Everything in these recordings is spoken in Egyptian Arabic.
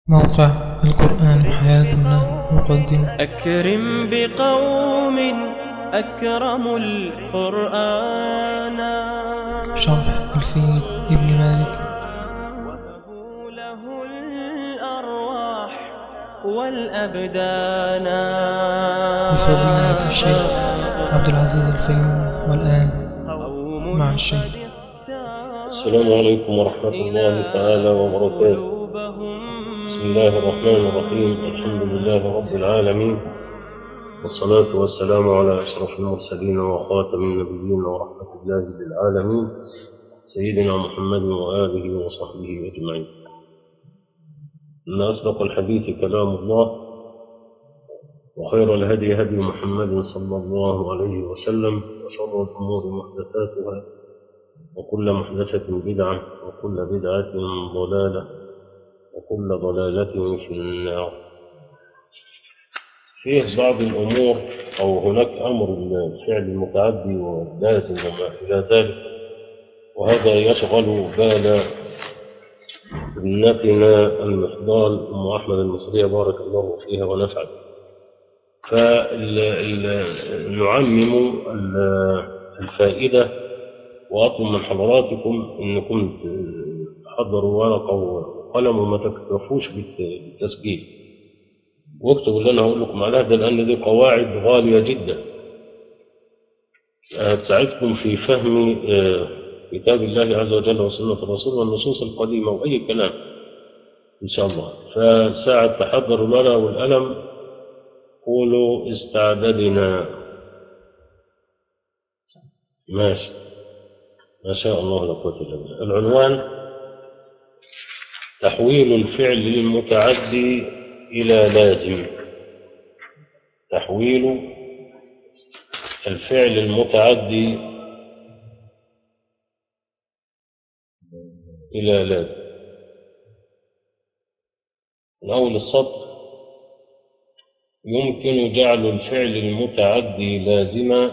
موقع القرآن حياتنا يقدم أكرم بقوم أكرموا القرآن شرح الفيل ابن مالك وهبوا له الأرواح والأبدان بفضيلة الشيخ عبد العزيز الفيوم والآن قوم مع الشيخ. قد اختاروا السلام عليكم ورحمة الله تعالى وبركاته قلوبهم بسم الله الرحمن الرحيم الحمد لله رب العالمين والصلاة والسلام على أشرف المرسلين وخاتم النبيين ورحمة الله للعالمين سيدنا محمد وآله وصحبه أجمعين إن أصدق الحديث كلام الله وخير الهدي هدي محمد صلى الله عليه وسلم وشر الأمور محدثاتها وكل محدثة بدعة وكل بدعة ضلالة وكل ضلالة في النار فيه بعض الأمور أو هناك أمر الفعل المتعدي واللازم وما إلى ذلك وهذا يشغل بال ابنتنا المفضال أم أحمد المصرية بارك الله فيها ونفعت فنعمم الفائدة وأطلب من حضراتكم أنكم تحضروا ورقة وقلم وما تكتفوش بالتسجيل واكتبوا اللي أنا هقول لكم عليها ده لأن دي قواعد غالية جدا تساعدكم في فهم آه، كتاب الله عز وجل وسنة الرسول والنصوص القديمة وأي كلام إن شاء الله فساعة تحضروا الورقة والقلم قولوا استعددنا ماشي ما شاء الله لا قوة إلا بالله العنوان تحويل الفعل المتعدي إلى لازم تحويل الفعل المتعدي إلى لازم من أول السطر يمكن جعل الفعل المتعدي لازما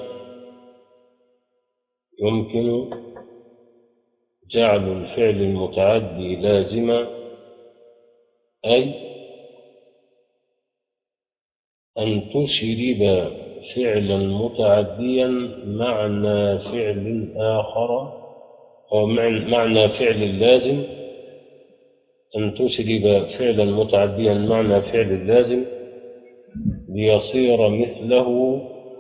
يمكن جعل الفعل المتعدي لازما أي أن تشرب فعلا متعديا معنى فعل آخر أو مع- معنى فعل لازم أن تشرب فعلا متعديا معنى فعل لازم ليصير مثله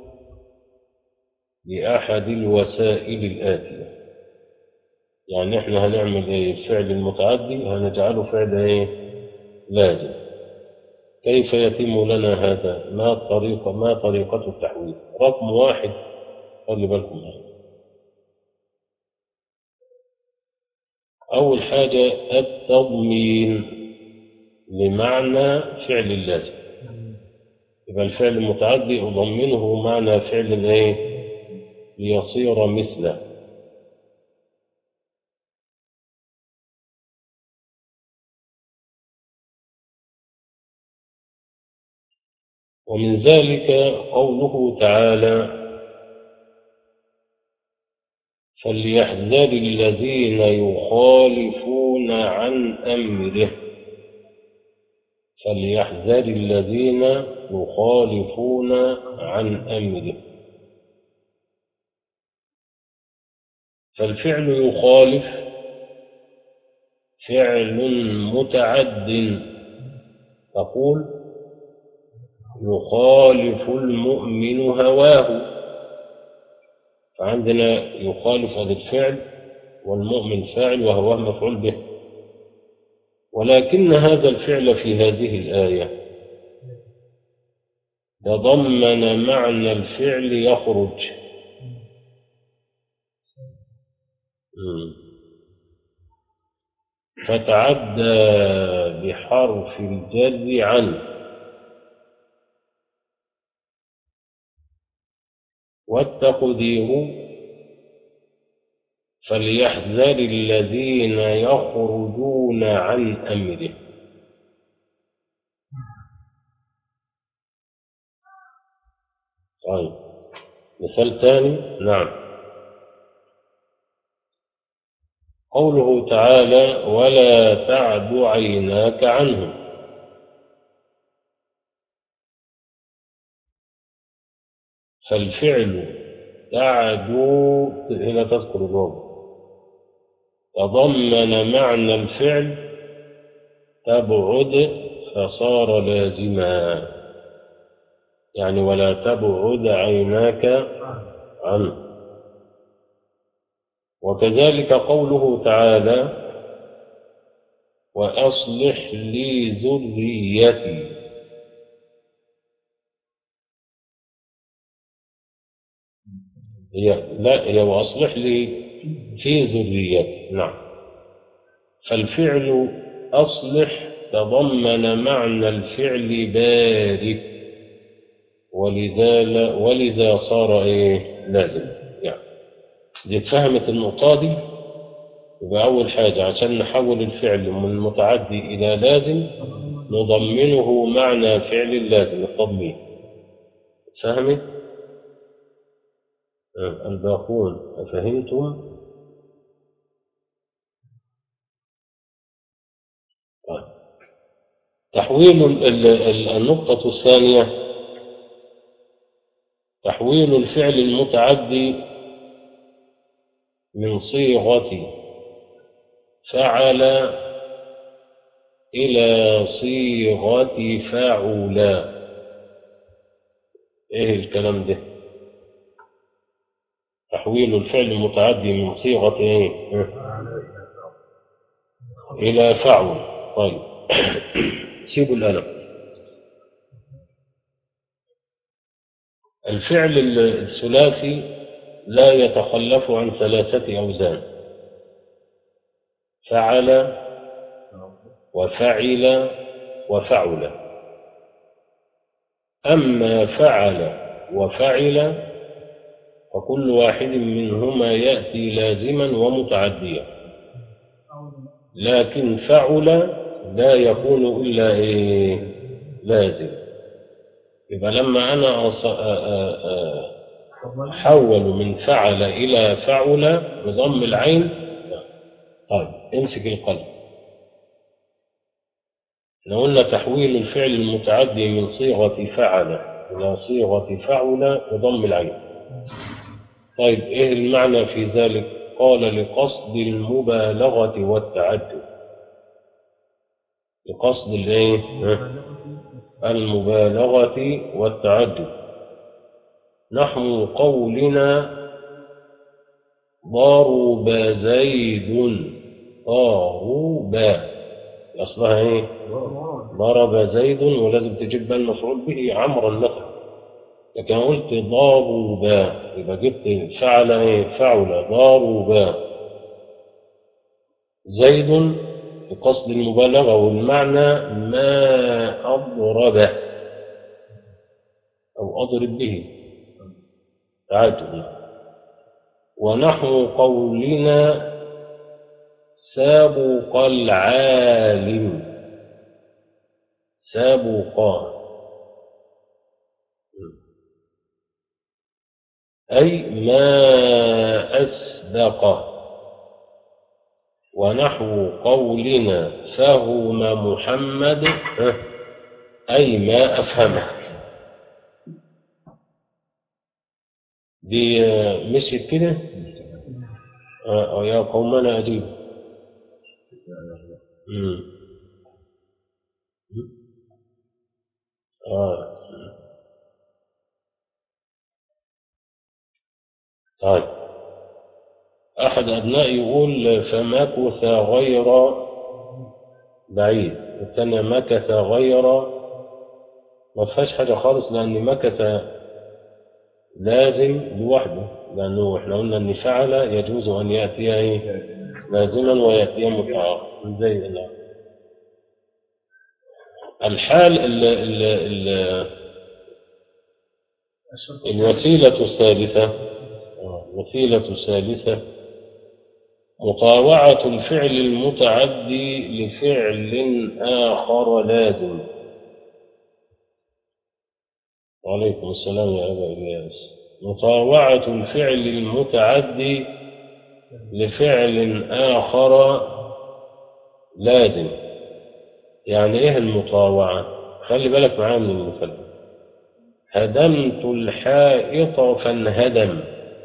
بأحد الوسائل الآتية يعني احنا هنعمل ايه الفعل المتعدي هنجعله فعل ايه لازم كيف يتم لنا هذا ما الطريقة ما طريقة التحويل رقم واحد خلي بالكم هذا أول حاجة التضمين لمعنى فعل اللازم يبقى الفعل المتعدي أضمنه معنى فعل الايه ليصير مثله ومن ذلك قوله تعالى فليحذر الذين يخالفون عن أمره فليحذر الذين يخالفون عن أمره فالفعل يخالف فعل متعد تقول يخالف المؤمن هواه فعندنا يخالف هذا الفعل والمؤمن فاعل وهواه مفعول به ولكن هذا الفعل في هذه الآية تضمن معنى الفعل يخرج مم. فتعدى بحرف الجر عنه والتقدير فليحذر الذين يخرجون عن أمره طيب مثال ثاني نعم قوله تعالى ولا تعد عيناك عنهم فالفعل تعدو هنا تذكر الواو تضمن معنى الفعل تبعد فصار لازما يعني ولا تبعد عيناك عنه وكذلك قوله تعالى وأصلح لي ذريتي هي لا هي وأصلح لي في ذريتي نعم فالفعل أصلح تضمن معنى الفعل بارك ولذا ولذا صار إيه لازم يعني دي اتفهمت النقطة دي يبقى أول حاجة عشان نحول الفعل من متعدي إلى لازم نضمنه معنى فعل اللازم التضمين فهمت؟ آه، الباقون أفهمتم؟ طيب. تحويل ال- ال- ال- النقطة الثانية تحويل الفعل المتعدي من صيغة فعل إلى صيغة فعل إيه الكلام ده تحويل الفعل المتعدي من صيغة إيه إلى فعل طيب سيبوا الألم الفعل الثلاثي لا يتخلف عن ثلاثة أوزان فعل وفعل وفعل أما فعل وفعل فكل واحد منهما يأتي لازما ومتعديا لكن فعل لا يكون إلا إيه لازم يبقى لما أنا أص... أ... أ... أ... حول من فعل إلى فعل بضم العين طيب امسك القلب لو قلنا تحويل الفعل المتعدي من صيغة فعل إلى صيغة فعل بضم العين طيب إيه المعنى في ذلك قال لقصد المبالغة والتعدد لقصد الايه المبالغة والتعدد نحو قولنا ضرب زيد ضرب أصلها إيه؟ ضرب زيد ولازم تجيب بقى المفعول به عمرا مثلا لكن قلت ضرب يبقى جبت فعل إيه؟ فعل ضرب زيد بقصد المبالغة والمعنى ما أضربه أو أضرب به تعجب ونحو قولنا سابق العالم سابق أي ما أسبقه ونحو قولنا فهم محمد أي ما أفهمه دي مشيت كده آه يا قومنا أجيب مم. آه. طيب أحد أبنائي يقول فمكث غير بعيد والثانية مكث غير ما فيهاش حاجة خالص لأن مكث لازم لوحده لأنه احنا قلنا أن فعل يجوز أن يأتي إيه؟ لازما ويأتي متعاقبا زي لا. الحال ال ال ال الوسيلة الثالثة الوسيلة الثالثة مطاوعة الفعل المتعدي لفعل آخر لازم وعليكم السلام يا أبا إلياس مطاوعة الفعل المتعدي لفعل آخر لازم يعني إيه المطاوعة خلي بالك معايا من المثال هدمت الحائط فانهدم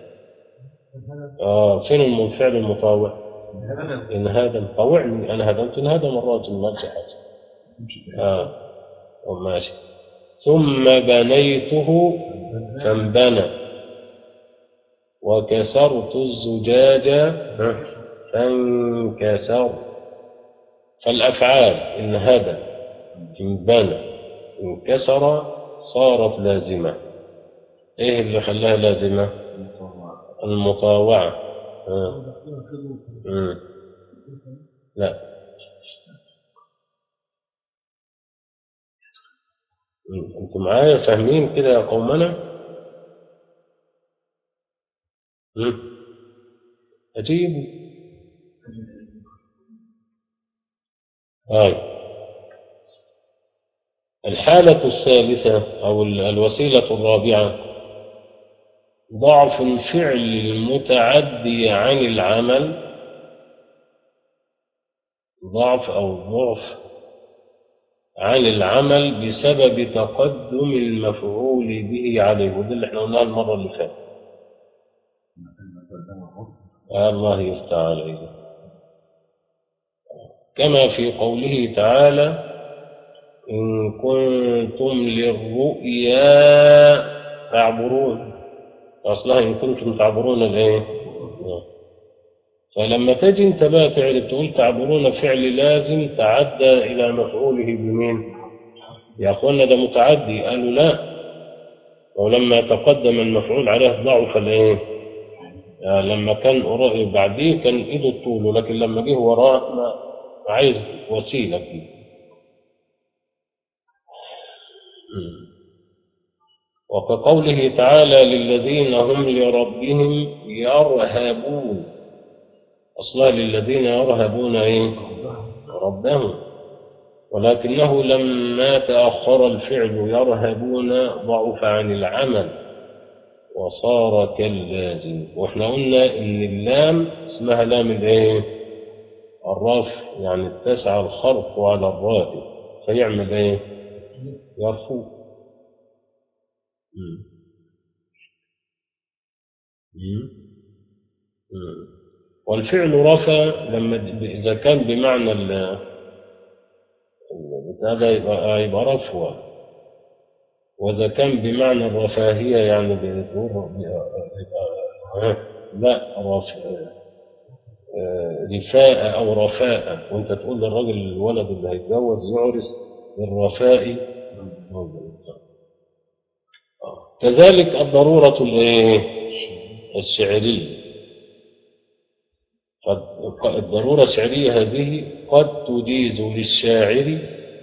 آه فين الفعل المطاوع انهدم طوعني أنا هدمت انهدم الراجل ما في حاجة آه ماشي ثم بنيته فانبنى وكسرت الزجاج فانكسر فالأفعال انهدم انبنى انكسر صارت لازمة ايه اللي خلاها لازمة المطاوعة آه. مم. لا مم. انتوا معايا فاهمين كده يا قومنا مم. أجيب هاي الحالة الثالثة أو ال- الوسيلة الرابعة ضعف الفعل المتعدي عن العمل ضعف أو ضعف عن العمل بسبب تقدم المفعول به عليه وده اللي احنا قلناه المرة اللي فاتت الله يفتح عليك كما في قوله تعالى إن كنتم للرؤيا تعبرون أصلها إن كنتم تعبرون الإيه؟ فلما تجي أنت بقى تعرف تقول تعبرون فعل لازم تعدى إلى مفعوله بمين؟ يا أخوانا ده متعدي قالوا لا ولما تقدم المفعول عليه ضعف الإيه؟ يعني لما كان قريب بعديه كان إيده الطول لكن لما جه وراه ما عايز وسيلة فيه وكقوله تعالى للذين هم لربهم يرهبون أصلا للذين يرهبون إيه؟ ربهم ولكنه لما تأخر الفعل يرهبون ضعف عن العمل وصار كاللازم واحنا قلنا ان اللام اسمها لام الايه الرفع يعني اتسع الخرق على الراء فيعمل ايه يرفو مم. مم. مم. والفعل رفع لما اذا كان بمعنى ال هذا يبقى يبقى رفوة وإذا كان بمعنى الرفاهية يعني بتقول لا رف... رفاء أو رفاء وأنت تقول للراجل الولد اللي هيتجوز يعرس بالرفاء كذلك الضرورة الإيه؟ الشعرية الضرورة الشعرية هذه قد تجيز للشاعر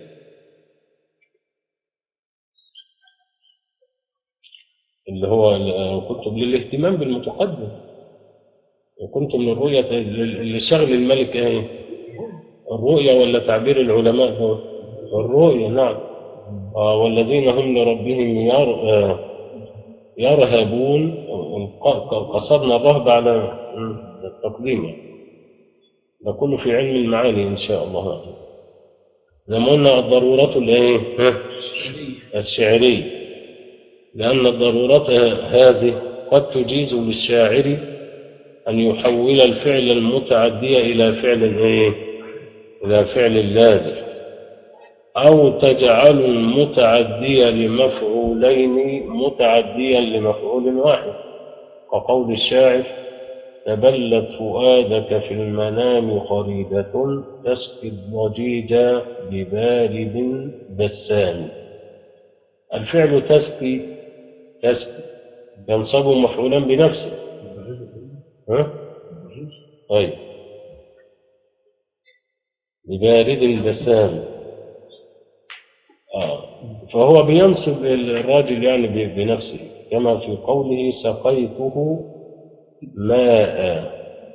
اللي هو كتب للاهتمام بالمتقدم وكنتم من الرؤية اللي شغل الملك ايه الرؤية ولا تعبير العلماء هو الرؤية نعم آه والذين هم لربهم ير آه يرهبون قصرنا الرهب على التقديم يعني. ده كله في علم المعاني إن شاء الله زي ما قلنا الضرورات الايه الشعرية لأن الضرورات هذه قد تجيز للشاعر أن يحول الفعل المتعدي إلى فعل إيه؟ إلى فعل لازم أو تجعل المتعدي لمفعولين متعديا لمفعول واحد كقول الشاعر تبلت فؤادك في المنام خريدة تسقي الضجيج ببارد بسام الفعل تسقي تسقي ينصب مفعولا بنفسه ها؟ طيب ببارد بسام آه. فهو بينصب الراجل يعني بنفسه كما في قوله سقيته ماء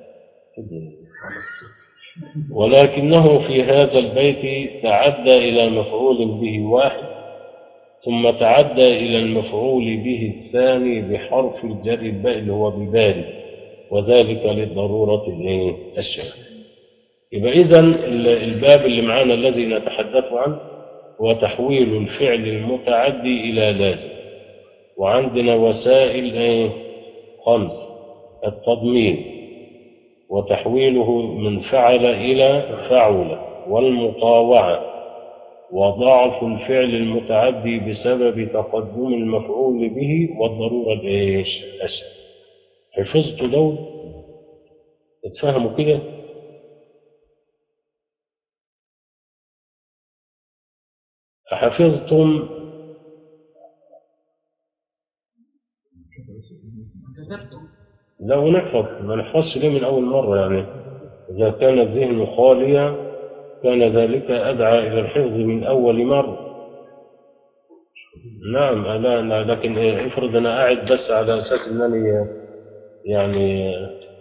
ولكنه في هذا البيت تعدى إلى مفعول به واحد ثم تعدى إلى المفعول به الثاني بحرف الجر الباء اللي هو ببارد وذلك للضرورة الشرع يبقى إذا الباب اللي معانا الذي نتحدث عنه هو تحويل الفعل المتعدي إلى لازم وعندنا وسائل ايه خمس التضمين وتحويله من فعل إلى فعل والمطاوعة وضعف الفعل المتعدي بسبب تقدم المفعول به والضرورة الايش الشرع حفظتوا دول اتفهموا كده حفظتم لا ونحفظ ما نحفظش ليه من أول مرة يعني إذا كان الذهن خاليا كان ذلك أدعى إلى الحفظ من أول مرة نعم لا, لا لكن افرض أنا قاعد بس على أساس أنني يعني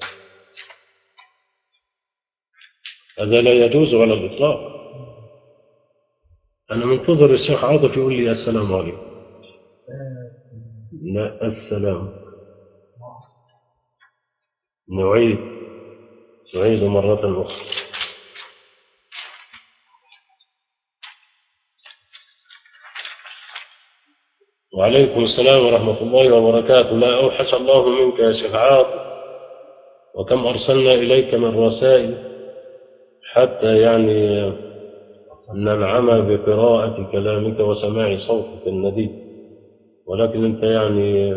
هذا لا يجوز على الإطلاق أنا منتظر الشيخ عاطف يقول لي السلام عليكم لا السلام نعيد نعيد مرة أخرى وعليكم السلام ورحمة الله وبركاته لا أوحش الله منك يا شيخ عاطف وكم أرسلنا إليك من رسائل حتى يعني ننعم بقراءة كلامك وسماع صوتك الندي ولكن أنت يعني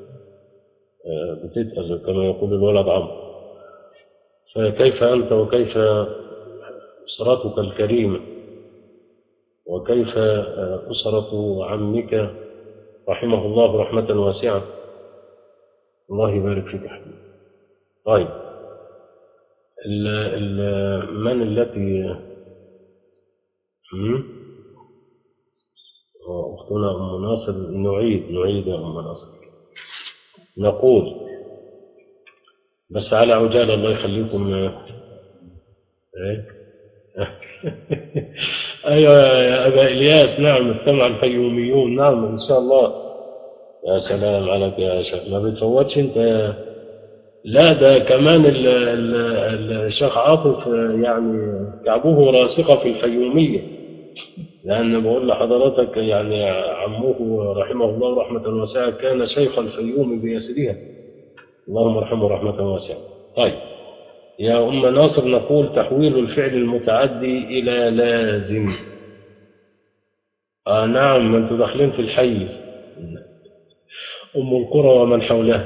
بتتأذى كما يقول الولد عمرو فكيف أنت وكيف أسرتك الكريمة وكيف أسرة عمك رحمه الله رحمة واسعة الله يبارك فيك يا حبيبي طيب ال ال من التي أختنا أم ناصر نعيد نعيد يا أم ناصر نقول بس على عجالة الله يخليكم ايه ايوه يا ابا الياس نعم اجتمع الفيوميون نعم ان شاء الله يا سلام عليك يا شيخ ما بتفوتش انت لا ده كمان ال ال الشيخ عاطف يعني كعبه راسخة في الفيومية لأن بقول لحضرتك يعني عمه رحمه الله رحمة واسعة كان شيخ الفيوم بيسرها اللهم ارحمه رحمة واسعة طيب يا أم ناصر نقول تحويل الفعل المتعدي إلى لازم آه نعم ما انتوا داخلين في الحيز أم القرى ومن حولها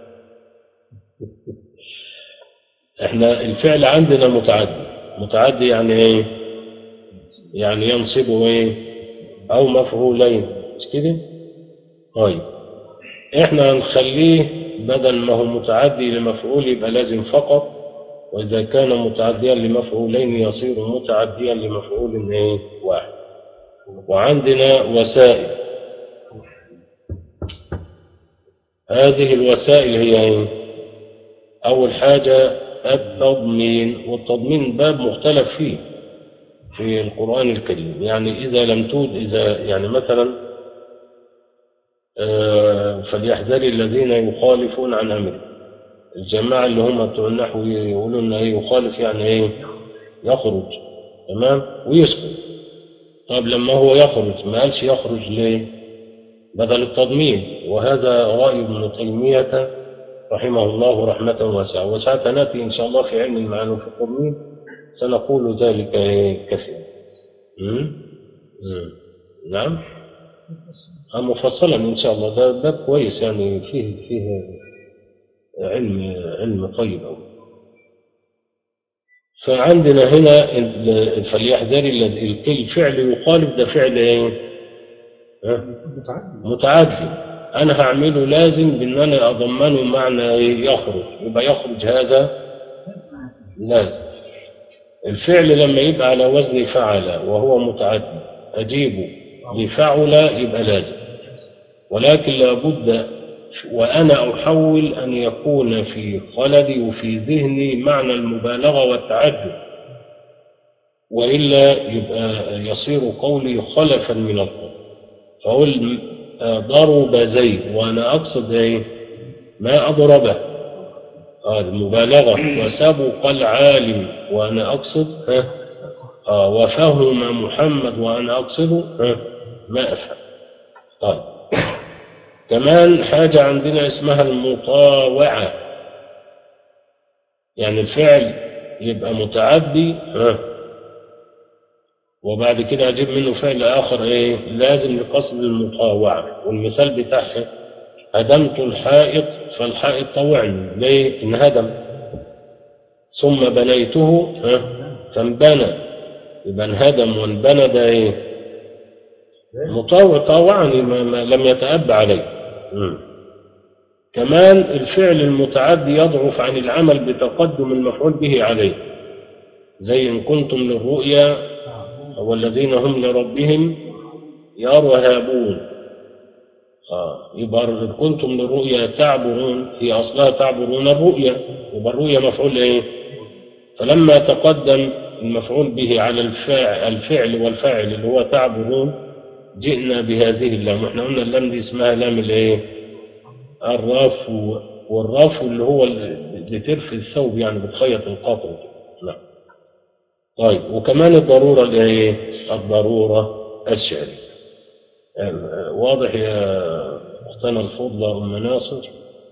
احنا الفعل عندنا متعدي متعدي يعني ايه يعني ينصبه ايه او مفعولين مش كده طيب احنا هنخليه بدل ما هو متعدي لمفعول يبقى لازم فقط واذا كان متعديا لمفعولين يصير متعديا لمفعول ايه واحد وعندنا وسائل هذه الوسائل هي ايه اول حاجه التضمين والتضمين باب مختلف فيه في القرآن الكريم يعني إذا لم تود إذا يعني مثلا فليحذر الذين يخالفون عن أمره الجماعة اللي هم بتوع النحو يقولون إيه يخالف يعني إيه يخرج تمام ويسكت طب لما هو يخرج ما قالش يخرج ليه بدل التضمين وهذا رأي ابن تيمية رحمه الله رحمة واسعة وساعة نأتي إن شاء الله في علم المعاني وفي التضمين سنقول ذلك كثيرا نعم مفصلا إن شاء الله ده باب كويس يعني فيه فيه علم علم طيب أوي فعندنا هنا فليحذر الفعل يخالف ده فعل ايه؟ متعدي انا هعمله لازم بان انا اضمنه معنى يخرج يبقى يخرج هذا لازم الفعل لما يبقى على وزن فعل وهو متعدي اجيبه لفعل يبقى لازم ولكن لابد وانا احول ان يكون في خلدي وفي ذهني معنى المبالغه والتعدد والا يبقى يصير قولي خلفا من القول فاقول ضرب زيد وانا اقصد ايه ما اضربه آه المبالغه وسبق العالم وانا اقصد ها آه وفهم محمد وانا اقصد ها ما افهم طيب كمان حاجة عندنا اسمها المطاوعة يعني الفعل يبقى متعدي ها وبعد كده أجيب منه فعل آخر إيه لازم لقصد المطاوعة والمثال بتاعها هدمت الحائط فالحائط طوعني ليه انهدم ثم بنيته ها فانبنى يبقى انهدم وانبنى ده ايه مطاوع طاوعني ما ما لم يتأب عليه مم. كمان الفعل المتعدي يضعف عن العمل بتقدم المفعول به عليه زي إن كنتم للرؤيا والذين هم لربهم يرهبون آه يبقى إن كنتم للرؤيا تعبرون هي أصلها تعبرون الرؤيا يبقى الرؤيا مفعول إيه فلما تقدم المفعول به على الفاعل, الفعل والفاعل اللي هو تعبرون جئنا بهذه اللام احنا قلنا اللام دي اسمها لام الايه الرفو والرفو اللي هو اللي ترفي الثوب يعني بتخيط القطر لا طيب وكمان الضرورة اللي هي الضرورة الشعرية واضح يا اختنا الفضلى ام ناصر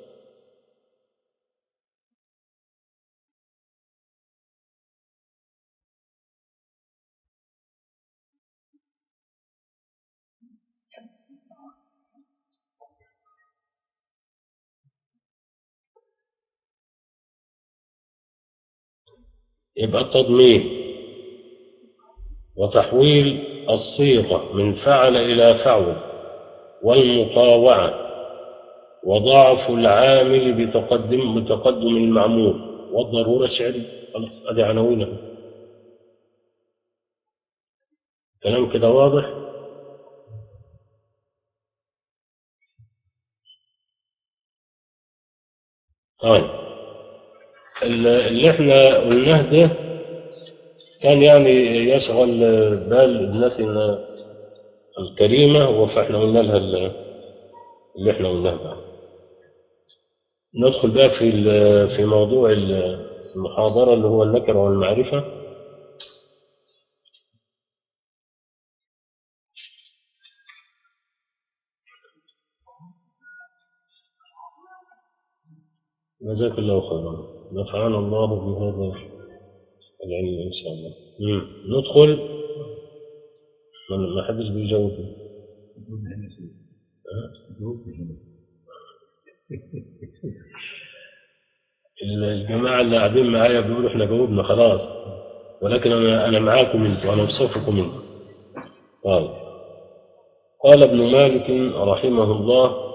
يبقى التضمين وتحويل الصيغة من فعل إلى فعل والمطاوعة وضعف العامل بتقدم بتقدم المعمول والضرورة الشعرية خلاص أدي عناوينها كلام كده واضح طيب اللي احنا قلناه ده كان يعني يشغل بال ابنتنا الكريمة فاحنا قلنا لها اللي احنا قلناه بقى ندخل بقى في في موضوع المحاضرة اللي هو النكرة والمعرفة جزاك الله خيرا نفعنا الله بهذا العلم إن شاء الله مم. ندخل ما حدش بيجاوب الجماعة اللي قاعدين معايا بيقولوا احنا جاوبنا خلاص ولكن انا انا معاكم انتوا انا بصفكم انتوا طيب قال ابن مالك رحمه الله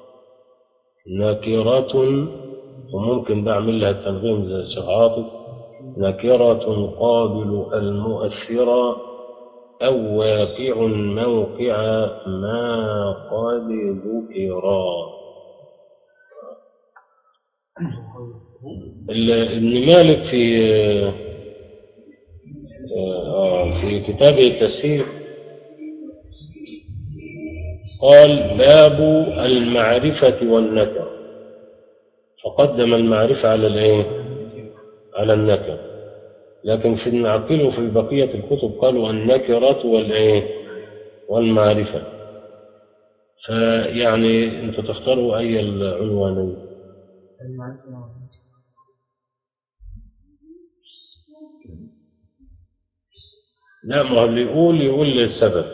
نكرة وممكن بعمل لها التنظيم زي الشيخ عاطف نكرة قابل المؤثرة أو واقع موقع ما قد ذكرا ابن مالك في في كتابه التسهيل قال باب المعرفة والنكر فقدم المعرفة على الايه على النكر لكن في النعقل في بقية الكتب قالوا النكرة والايه والمعرفة فيعني انتوا تختاروا اي العنوانين لا ما هو اللي يقول يقول السبب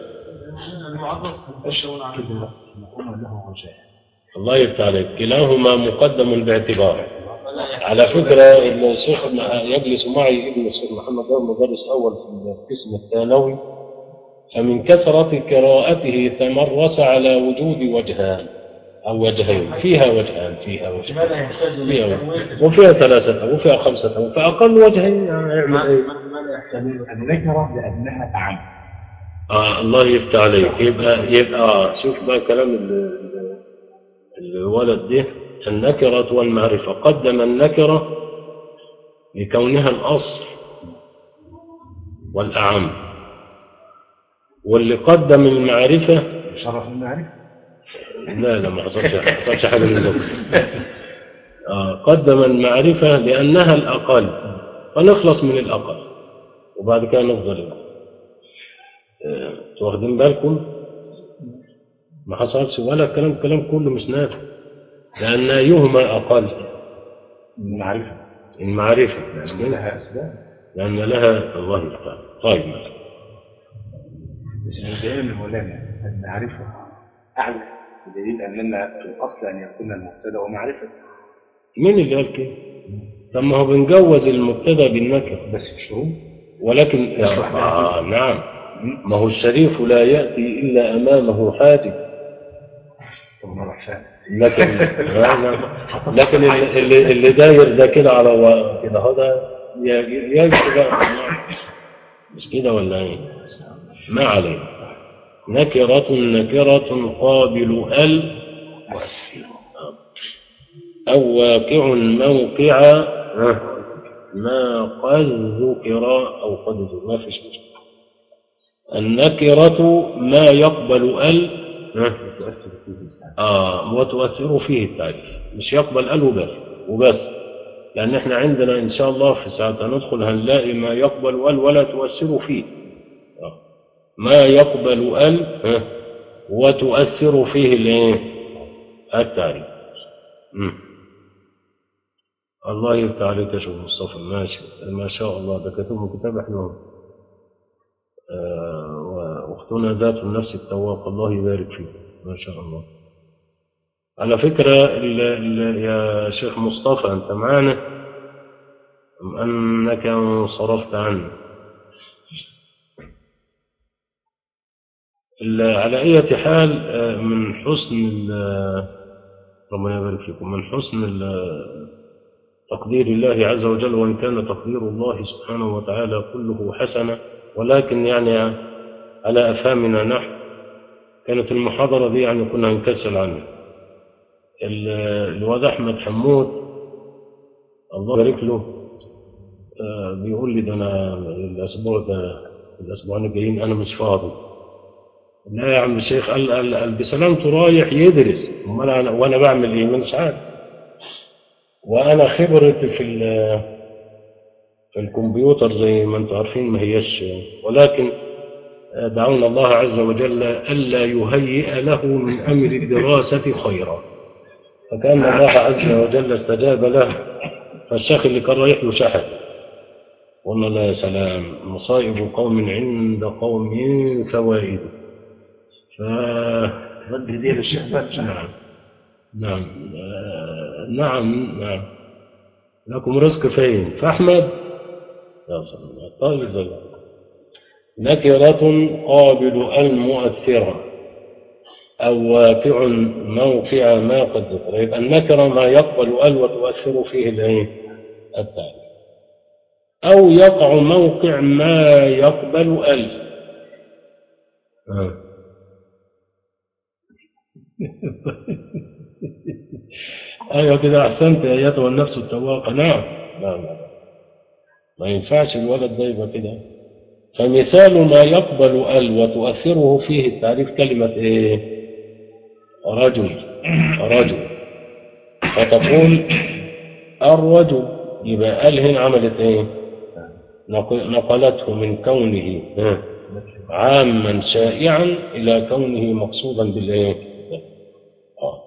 الله يفتح عليك كلاهما مقدم باعتبار على فكرة الشيخ يجلس معي ابن الشيخ محمد ده مدرس أول في القسم الثانوي فمن كثرة قراءته تمرس على وجود وجهان أو وجهين فيها وجهان فيها وجهان فيها وجهان وفيها ثلاثة وفيها خمسة فأقل وجهين يعمل إيه؟ النكرة لأنها أعم آه الله يفتح عليك يبقى يبقى آه شوف بقى كلام ال- ال- الولد ده النكرة والمعرفة قدم النكرة لكونها الأصل والأعم واللي قدم المعرفة شرف المعرفة لا لا ما حصلش ما حصلش حاجة من دول آه قدم المعرفة لأنها الأقل فنخلص من الأقل وبعد كده نفضل آه، واخدين بالكم ما حصلش ولا الكلام الكلام كله مش نافع لأن أيهما أقل المعرفة المعرفة مش لأن كده؟ لها أسباب لأن لها الله تعالى طيب ماشي. بس من دليل مولانا المعرفة أعلى بدليل أننا في الأصل أن يكون المبتدأ ومعرفة مين اللي قال كده؟ طب ما هو بنجوز المبتدا بالنكر بس بشروط ولكن يصلح لها آه نعم ما هو الشريف لا يأتي إلا أمامه حاجب طب ما راح فاهم لكن آه نعم. لكن اللي- اللي اللي داير ده كده على و- كده هذا ي- يجب بقى مش كده ولا ايه؟ ما علينا نكرة نكرة قابل ال أو واقع موقع آه، ما قد ذكر أو قد ذكر ما فيش مشكلة النكرة ما يقبل ال آه، تؤثر فيه الإنسان. آه وتؤثر فيه التعريف مش يقبل ال وبس وبس لأن احنا عندنا إن شاء الله في ساعة ندخل هنلاقي ما يقبل ال ولا تؤثر فيه آه. ما يقبل ال آه، وتؤثر فيه الايه التعريف مم. الله يفتح عليك يا شيخ مصطفى ماشي ما شاء الله ده كتبه كتاب حلو آه واختنا ذات النفس التواق الله يبارك فيك ما شاء الله على فكرة ال ال يا شيخ مصطفى أنت معنا أم أنك انصرفت عنه ال- على أي حال آه، من حسن ال- ربنا يبارك فيكم من حسن ال- تقدير الله عز وجل وإن كان تقدير الله سبحانه وتعالى كله حسنة ولكن يعني على أفهامنا نحن كانت المحاضرة دي يعني كنا نكسل عنها ال- الواد أحمد حمود الله يبارك له آه، بيقول لي ده أنا الأسبوع ده الأسبوعين الجايين أنا مش فاضي لا يا عم الشيخ قال قال قال بسلامته رايح يدرس امال انا وانا بعمل ايه؟ مش عارف وانا خبرتي في ال- في الكمبيوتر زي ما انتم عارفين ما هيش ولكن دعونا الله عز وجل الا يهيئ له من امر الدراسه خيرا فكان الله عز وجل استجاب له فالشيخ اللي كان رايح له شحت قلنا لا يا سلام مصائب قوم عند قوم فوائد ف رد هدية للشيخ بدر نعم نعم آه، نعم نعم لكم رزق فين فأحمد يا سلام طيب زي العسل. نكرة قابل المؤثرة أو واقع موقع ما قد ذكر يبقى النكرة ما يقبل ال وتؤثر فيه الايه؟ التعريف أو يقع موقع ما يقبل ال آه. ايوه كده احسنت يا ايتها النفس التواقه نعم نعم نعم ما ينفعش الولد ده يبقى كده فمثال ما يقبل ال وتؤثره فيه التعريف كلمه ايه رجل رجل فتقول الرجل يبقى ال هنا عملت ايه نق- نقلته من كونه ها، عاما شائعا الى كونه مقصودا بالايه آه.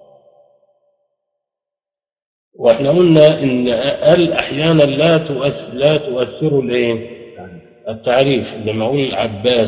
واحنا قلنا ان ال احيانا لا تؤثر لا تؤثر الايه التعريف لما اقول عباس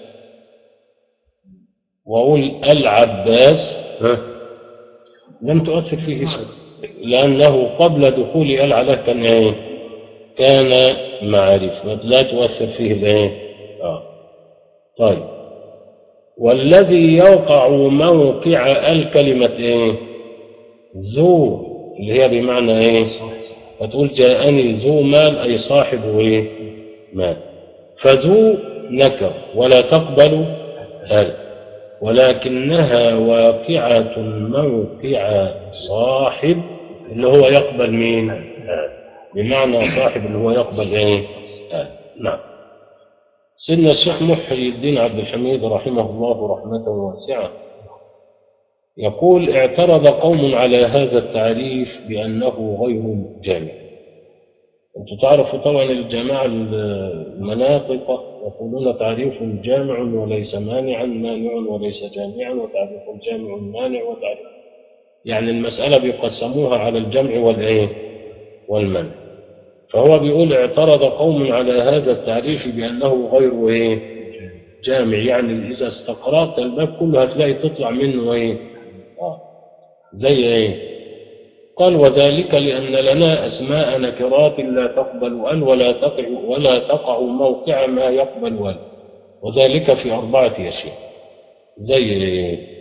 واقول العباس ها لم تؤثر فيه شيء لانه قبل دخول ال عليه كان ايه كان معرفة لا تؤثر فيه الايه اه طيب والذي يوقع موقع الكلمة ايه ذو اللي هي بمعنى ايه فتقول جاءني ذو مال اي صاحب ايه مال فذو نكر ولا تقبل ال ولكنها واقعة موقع صاحب اللي هو يقبل مين آل. بمعنى صاحب اللي هو يقبل ايه آل. نعم سيدنا الشيخ محي الدين عبد الحميد رحمه الله رحمة واسعة يقول اعترض قوم على هذا التعريف بأنه غير جامع انتوا تعرفوا طبعا الجماعة المناطق يقولون تعريف جامع وليس مانعا مانع وليس جامعا وتعريف جامع مانع وتعريف يعني المسألة بيقسموها على الجمع والإيه والمنع فهو بيقول اعترض قوم على هذا التعريف بأنه غير إيه جامع يعني إذا استقرأت الباب كله هتلاقي تطلع منه إيه آه. زي إيه قال وذلك لأن لنا أسماء نكرات لا تقبل أل ولا تقع ولا تقع موقع ما يقبل أل وذلك في أربعة أشياء زي إيه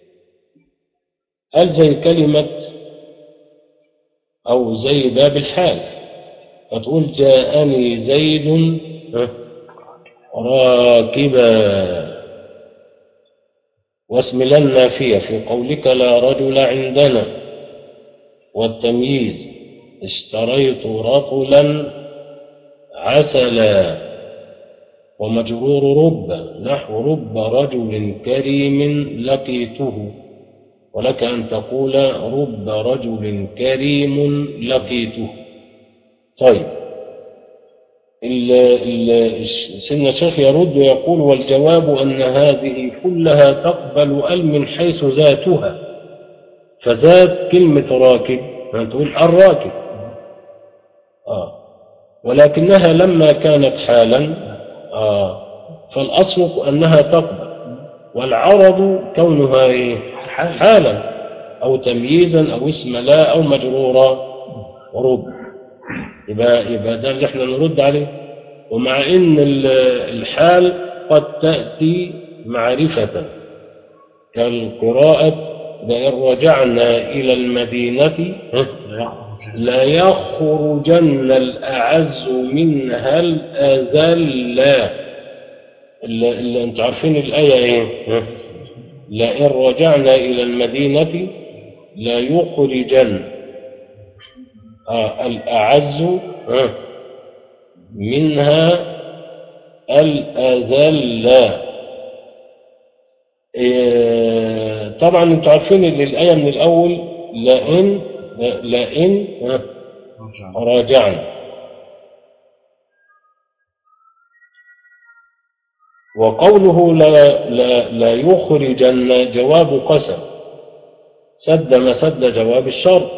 قال زي كلمة أو زي باب الحال فتقول جاءني زيد ها، راكبا واسم لا النافية في قولك لا رجل عندنا والتمييز اشتريت رطلا عسلا ومجرور رب نحو رب رجل كريم لقيته ولك أن تقول رب رجل كريم لقيته طيب ال- ال- سيدنا الشيخ يرد ويقول والجواب أن هذه كلها تقبل ال من حيث ذاتها فذات كلمة راكب تقول الراكب آه. ولكنها لما كانت حالا آه. فالأصل أنها تقبل والعرض كونها إيه؟ حالا أو تمييزا أو اسم لا أو مجرورا رب يبقى يبقى ده اللي احنا نرد عليه ومع ان ال- الحال قد تأتي معرفة كالقراءة لئن رجعنا إلى المدينة ها؟ لا يخرجن الأعز منها الأذل اللي, اللي انتوا عارفين الآية ايه ها؟ لئن رجعنا إلى المدينة لا يخرجن آه الأعز آه منها الأذل إيه طبعا انتوا عارفين ان الآية من الأول لئن لئن آه راجعنا وقوله لا, لا, لا يخرجن جواب قسم سد مسد جواب الشرط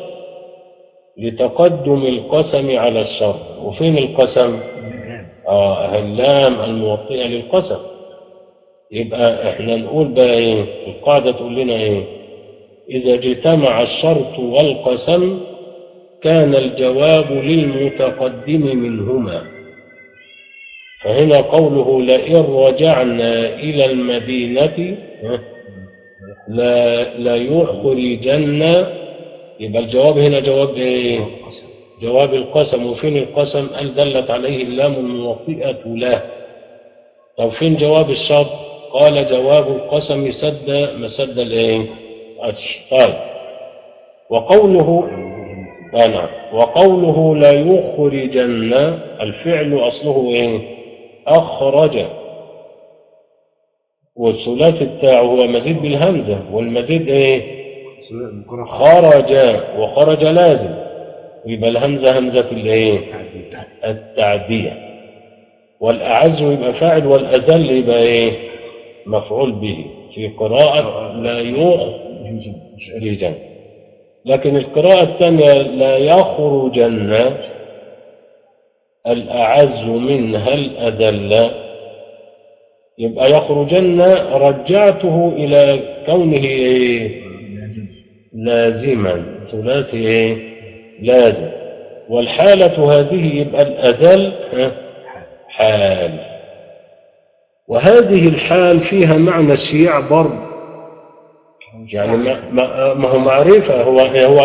لتقدم القسم على الشرط وفين القسم آه اللام الموطئة للقسم يبقى احنا نقول بقى ايه القاعدة تقول لنا ايه إذا اجتمع الشرط والقسم كان الجواب للمتقدم منهما فهنا قوله لئن رجعنا إلى المدينة ها، لا لا يخرجن يبقى الجواب هنا جواب ايه جواب القسم وفين القسم قال دلت عليه اللام الموطئة له طب فين جواب الشرط قال جواب القسم سد مسد الايه طيب وقوله آه نعم وقوله لا يخرجن الفعل أصله إيه أخرج والثلاث بتاعه هو مزيد بالهمزة والمزيد إيه خرج وخرج لازم يبقى الهمزة همزة الإيه التعدية والأعز يبقى فاعل والأذل يبقى إيه مفعول به في قراءة لا يخرجن لكن القراءة الثانية لا يخرجن الأعز منها الأذل يبقى يخرجن رجعته إلى كونه إيه؟ لازما ثلاثي إيه؟ لازم والحالة هذه يبقى الأذل ها؟ حال وهذه الحال فيها معنى الشياع برضه يعني ما, ما, ما هو معرفة هو هو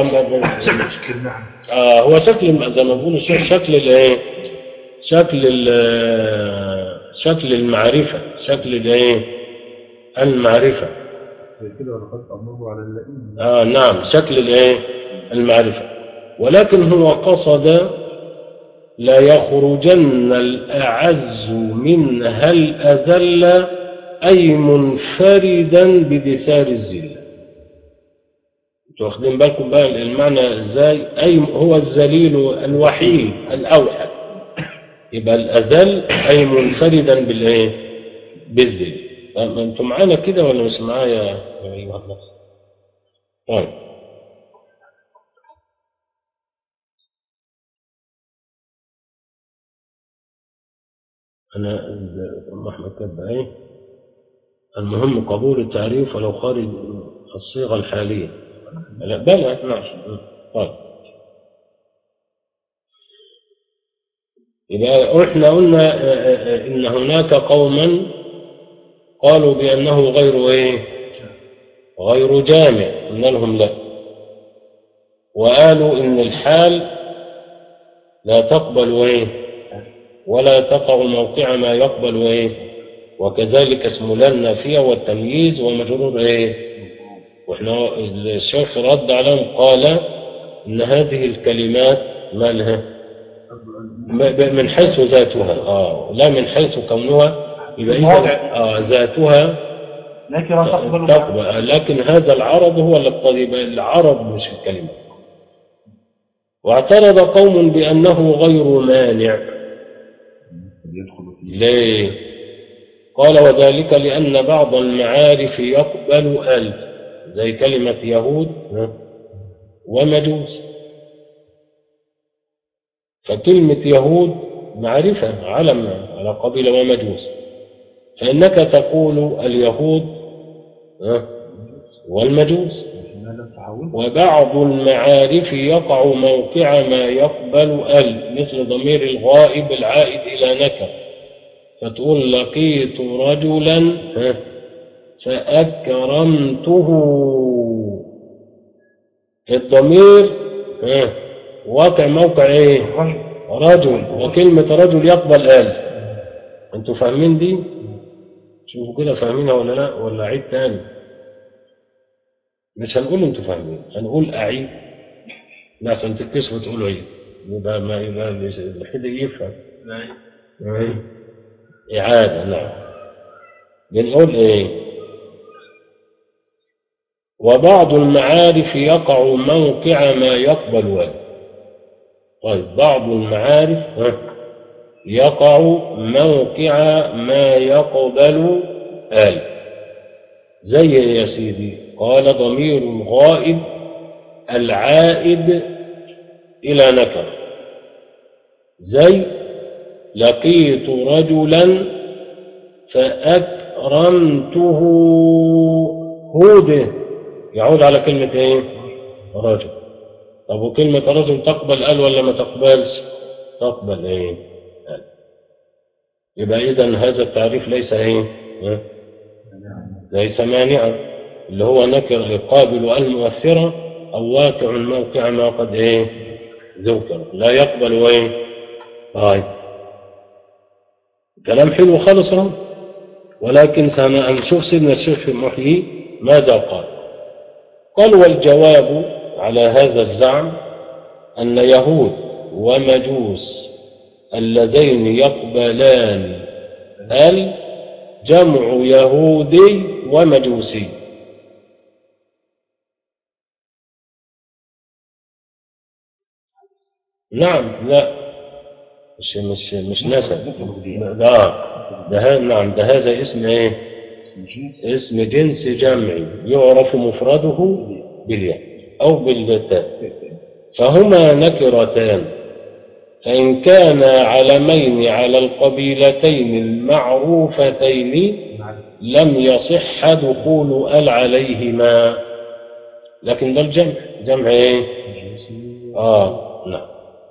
آه هو شكل زي ما بيقولوا الشيخ شكل الايه شكل ال- شكل المعرفة شكل الايه المعرفة كده ولقد أمره على اللئيم آه نعم شكل الايه المعرفة ولكن هو قصد لا يخرجن الأعز منها الأذل أي منفردا بدثار الذل انتوا واخدين بالكم بقى المعنى ازاي اي هو الذليل الوحيد الاوحد يبقى الاذل اي منفردا بالايه بالذل أم- انتوا معانا كده ولا مش معايا يا ايها الناس طيب انا ال- ام احمد كاتبه ايه المهم قبول التعريف ولو خارج الصيغه الحاليه لا بلى ماشي طيب يبقى احنا قلنا آه، آه، آه، ان هناك قوما قالوا بانه غير ايه غير جامع قلنا لهم لا وقالوا ان الحال لا تقبل ايه ولا تقع موقع ما يقبل ايه وكذلك اسم لا النافيه والتمييز ومجرور ايه واحنا الشيخ رد عليهم قال ان هذه الكلمات ما لها م- ب- من حيث ذاتها اه لا من حيث كونها يبقى إذا آه ذاتها نكرة تقبل تقبل لكن هذا العرض هو اللي اقتضي يبقى العرض مش الكلمة واعترض قوم بأنه غير مانع يدخل في ليه قال وذلك لأن بعض المعارف يقبل ال زي كلمة يهود ها، ومجوس فكلمة يهود معرفة علم على قبيلة ومجوس فإنك تقول اليهود ها، والمجوس ما لم تحول وبعض المعارف يقع موقع ما يقبل ال مثل ضمير الغائب العائد إلى نكر فتقول لقيت رجلا ها، فأكرمته الضمير ها، واقع موقع ايه رجل رجل وكلمة رجل يقبل آل انتوا فاهمين دي شوفوا كده فاهمينها ولا لا ولا أعيد تاني مش هنقول انتوا فاهمين هنقول أعيد لا عشان تتكسفوا تقولوا عيد يبقى ما يبقى مش- الحد يفهم أي. إعادة نعم بنقول إيه وبعض المعارف يقع موقع ما يقبل وجه طيب بعض المعارف ها، يقع موقع ما يقبل آل زي إيه يا سيدي قال ضمير الغائب العائد إلى نكر زي لقيت رجلا فأكرمته هوده يعود على كلمة ايه رجل طب وكلمة رجل تقبل قال ولا ما تقبلش تقبل ايه قال يبقى اذا هذا التعريف ليس ايه ها؟ ليس مانعا اللي هو نكر يقابل المؤثرة او واقع موقع ما قد ايه ذكر لا يقبل ايه طيب كلام حلو خالص اهو ولكن سنشوف سيدنا الشيخ المحيي ماذا قال قال والجواب على هذا الزعم أن يهود ومجوس اللذين يقبلان ال جمع يهودي ومجوسي نعم لا مش مش مش نسب لا ده ه- نعم ده هذا اسم ايه اسم جنس جمعي يعرف مفرده بالياء او بالتاء فهما نكرتان فإن كانا علمين على القبيلتين المعروفتين لم يصح دخول ال عليهما لكن ده الجمع جمع ايه اه نعم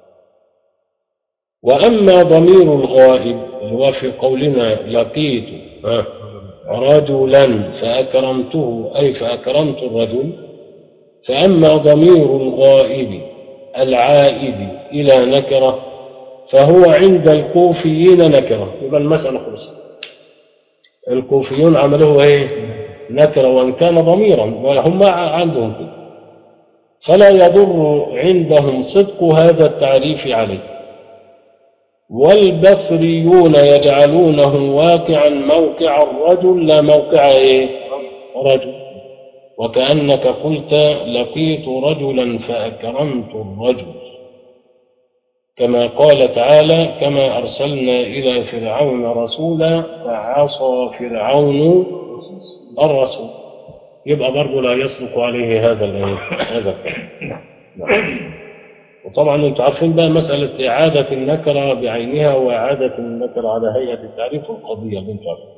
وأما ضمير الغائب اللي هو في قولنا لقيت ها، رجلا فأكرمته أي فأكرمت الرجل فأما ضمير الغائب العائد إلى نكرة فهو عند الكوفيين نكرة يبقى المسألة خلصت الكوفيون عملوه ايه نكرة وإن كان ضميرا وهم عندهم كده فلا يضر عندهم صدق هذا التعريف عليه والبصريون يجعلونه واقعا موقع الرجل لا موقع ايه رجل وكأنك قلت لقيت رجلا فأكرمت الرجل كما قال تعالى كما أرسلنا إلى فرعون رسولا فعصى فرعون الرسول يبقى برضه لا يصدق عليه هذا الايه هذا الكلام نعم. وطبعا انتم عارفين بقى مسألة إعادة النكرة بعينها وإعادة النكرة على هيئة التعريف القضية اللي انتم عارفين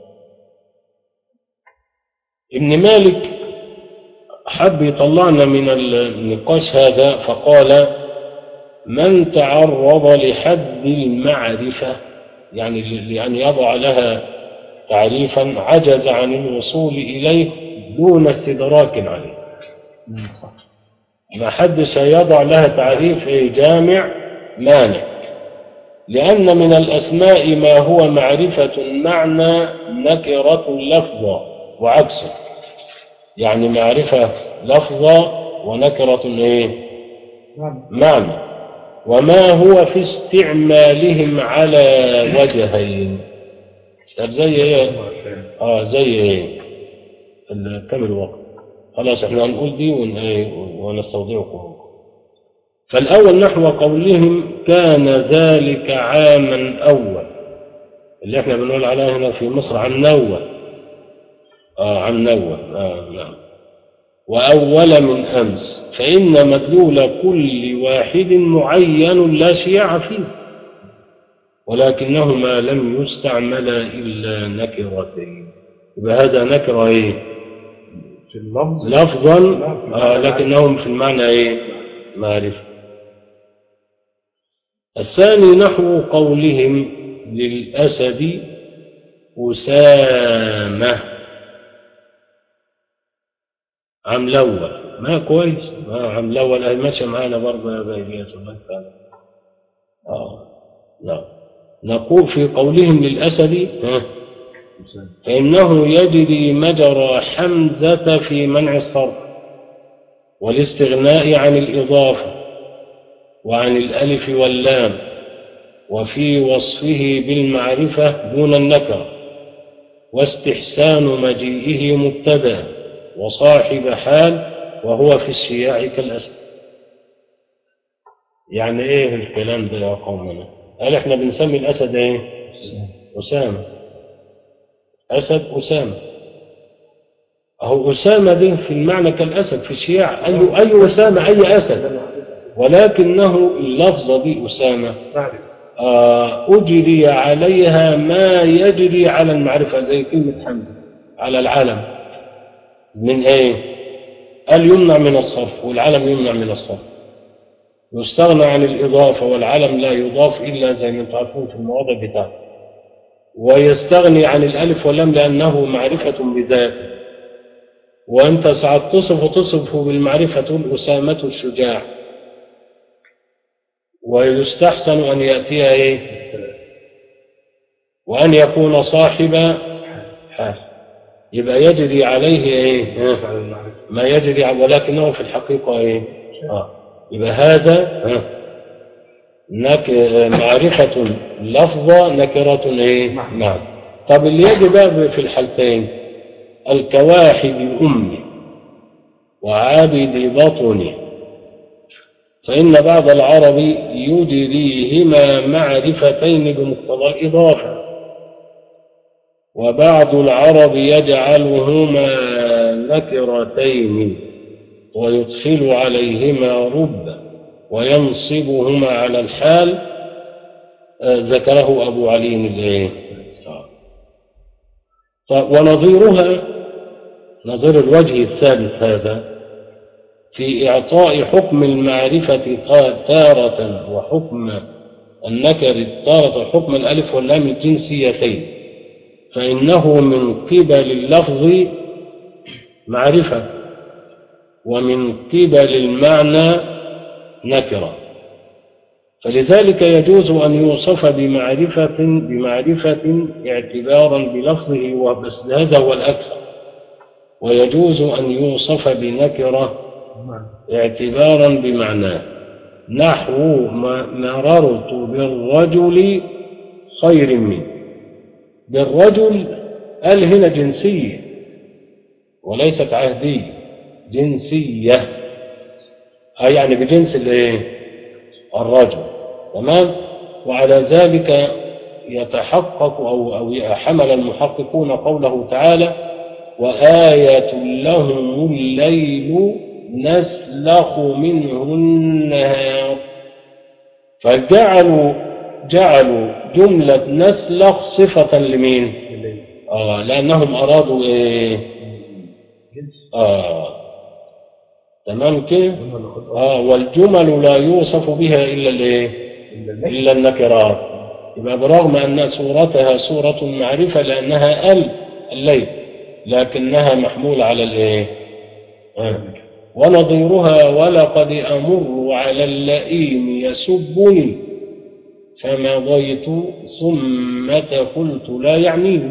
ابن مالك حب يطلعنا من النقاش هذا فقال من تعرض لحد المعرفة يعني لأن يضع لها تعريفا عجز عن الوصول إليه دون استدراك عليه ما حدش هيضع لها تعريف إيه جامع مانع لأن من الأسماء ما هو معرفة معنى نكرة لفظة وعكسه يعني معرفة لفظة ونكرة إيه معنى وما هو في استعمالهم على وجهين طب زي ايه اه زي ايه ال- كم الوقت خلاص احنا هنقول دي ون- إيه، ونستودعكم فالأول نحو قولهم كان ذلك عاما أول اللي احنا بنقول عليها هنا في مصر عن نوى آه عن نوى آه نعم وأول من أمس فإن مدلول كل واحد معين لا شياع فيه ولكنهما لم يستعملا إلا نكرتين يبقى هذا نكرة إيه؟ في اللفظ لفظا آه لكنهم في المعنى إيه؟ معرفة الثاني نحو قولهم للأسد أسامة عم الأول ما كويس ما عم الأول أهي ماشية معانا برضه يا بيبي يا سبحانه وتعالى آه نعم نقول في قولهم للأسد ها فإنه يجري مجرى حمزة في منع الصرف والاستغناء عن الإضافة وعن الألف واللام وفي وصفه بالمعرفة دون النكرة واستحسان مجيئه مبتدأ وصاحب حال وهو في الشياع كالأسد يعني ايه الكلام ده يا قومنا قال احنا بنسمي الأسد ايه أسامة أسد أسامة أهو أسامة ده في المعنى كالأسد في الشياع أي أي أسامة أي أسد ولكنه اللفظة دي أسامة معرفة آه، أجري عليها ما يجري على المعرفة زي كلمة حمزة على العلم من إيه؟ قال يمنع من الصرف والعلم يمنع من الصرف يستغنى عن الإضافة والعلم لا يضاف إلا زي ما انتم عارفين في المواضع بتاعته ويستغني عن الألف واللام لأنه معرفة بذاته وأنت ساعات تصف تصفه بالمعرفة تقول أسامة الشجاع ويستحسن أن يأتي إيه؟ وأن يكون صاحب حال يبقى يجري عليه إيه؟ ها؟ على المعرفة ما يجري ع- ولكنه في الحقيقة إيه؟ آه. يبقى هذا ها؟ نك... معرفة لفظة نكرة إيه؟ نعم طب اللي يجي بقى في الحالتين الكواحب أمي وعابد بطني فإن بعض العرب يجريهما معرفتين بمقتضى الإضافة وبعض العرب يجعلهما نكرتين ويدخل عليهما رب وينصبهما على الحال آه، ذكره أبو علي الإيه؟ طيب ونظيرها نظير الوجه الثالث هذا في إعطاء حكم المعرفة تا- تارة وحكم النكر تارة حكم الألف واللام الجنسيتين فإنه من قبل اللفظ معرفة ومن قبل المعنى نكرة فلذلك يجوز أن يوصف بمعرفة بمعرفة اعتبارا بلفظه وبس هذا هو الأكثر ويجوز أن يوصف بنكرة اعتبارا بمعناه نحو ما مررت بالرجل خير منه بالرجل قال هنا جنسية وليست عهدية جنسية أي يعني بجنس الايه الرجل تمام وعلى ذلك يتحقق أو أو حمل المحققون قوله تعالى وآية لهم الليل نسلخ منه النهار فجعلوا جعلوا جملة نسلخ صفة لمين؟ آه لأنهم أرادوا إيه؟ جنس آه تمام كده؟ آه والجمل لا يوصف بها إلا الإيه؟ إلا الليل إلا النكرات يبقى برغم أن صورتها صورة معرفة لأنها ال الليل لكنها محمولة على الإيه؟ آه. ونظيرها ولقد أمر على اللئيم يسبني فمضيت ثم قلت لا يعنيني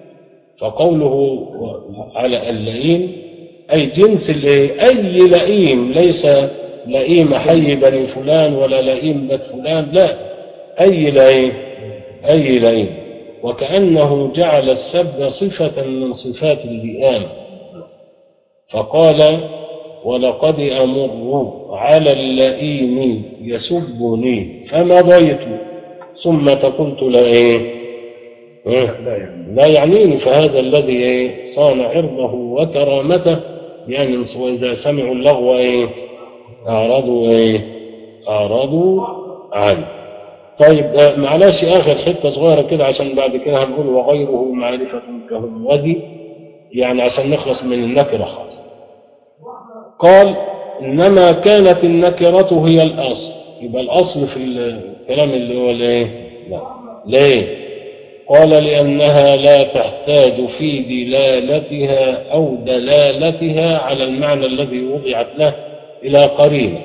فقوله على اللئيم أي جنس الإيه؟ أي لئيم ليس لئيم حي بني فلان ولا لئيم بنت فلان لا أي لئيم أي لئيم وكأنه جعل السب صفة من صفات اللئام فقال ولقد أمر على اللئيم يسبني فمضيت ثم قلت لا إيه إيه؟ لا يعني لا يعنيني فهذا الذي إيه؟ صان عرضه وكرامته يعني وإذا سمعوا اللغو إيه؟ أعرضوا إيه؟ أعرضوا عنه طيب آه، معلش آخر حتة صغيرة كده عشان بعد كده هنقول وغيره معرفة كهموذي يعني عشان نخلص من النكرة خالص قال إنما كانت النكرة هي الأصل يبقى الأصل في الكلام اللي هو الإيه؟ لا ليه؟ قال لأنها لا تحتاج في دلالتها أو دلالتها على المعنى الذي وضعت له إلى قرينة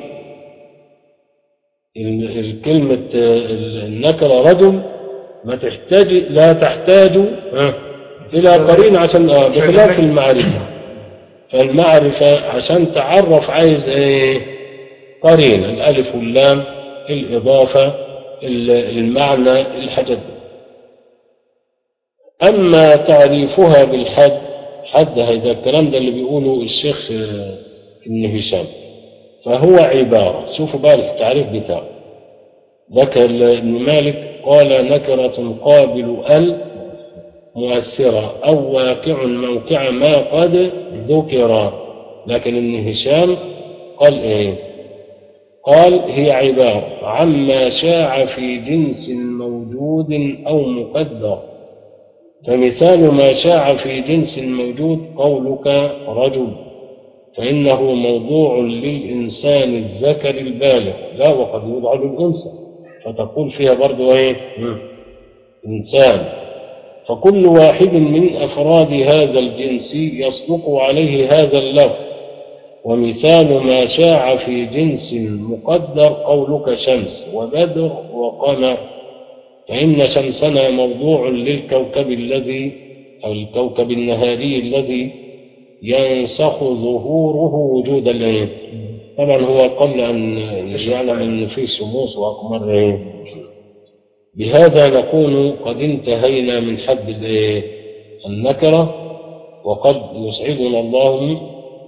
ال- الكلمة آه، النكرة رجل ما تحتاج لا تحتاج آه، إلى قرينة عشان آه، بخلاف المعرفة فالمعرفة عشان تعرف عايز ايه قرينة الألف واللام الإضافة ال- المعنى الحاجات دي. أما تعريفها بالحد حد هذا الكلام ده اللي بيقوله الشيخ آه، ابن هشام فهو عبارة شوفوا بقى التعريف بتاعه ذكر ابن مالك قال نكرة قابل ال مؤثرة أو واقع موقع ما قد ذكر لكن ابن هشام قال إيه قال هي عبارة عما شاع في جنس موجود أو مقدر فمثال ما شاع في جنس موجود قولك رجل فإنه موضوع للإنسان الذكر البالغ لا وقد يوضع للأنثى فتقول فيها برضو إيه مم. إنسان فكل واحد من أفراد هذا الجنس يصدق عليه هذا اللفظ ومثال ما شاع في جنس مقدر قولك شمس وبدر وقمر فإن شمسنا موضوع للكوكب الذي أو الكوكب النهاري الذي ينسخ ظهوره وجود الليل طبعا هو قبل أن يعلم أن في شموس وأقمار إيه؟ بهذا نكون قد انتهينا من حد الإيه؟ النكرة وقد يسعدنا الله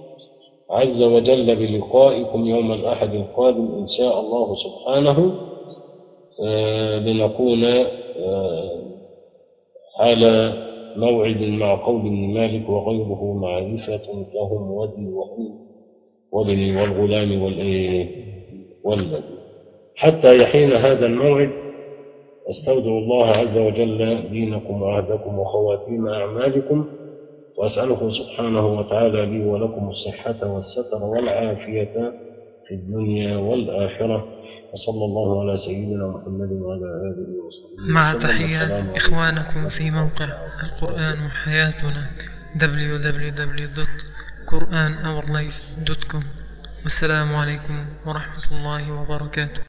عز وجل بلقائكم يوم الأحد القادم إن شاء الله سبحانه آه، لنكون آه، على موعد مع قول ابن مالك وغيره معرفة لهم ودي وهم وابني والغلام والإيه والذي حتى يحين هذا الموعد استودع الله عز وجل دينكم وعهدكم وخواتيم أعمالكم وأسأله سبحانه وتعالى لي ولكم الصحة والستر والعافية في الدنيا والآخرة وصلى الله على سيدنا محمد وعلى آله وصحبه مع وسلم. السلام تحيات عليكم. إخوانكم في موقع القرآن حياتنا www.quranourlife.com والسلام عليكم ورحمة الله وبركاته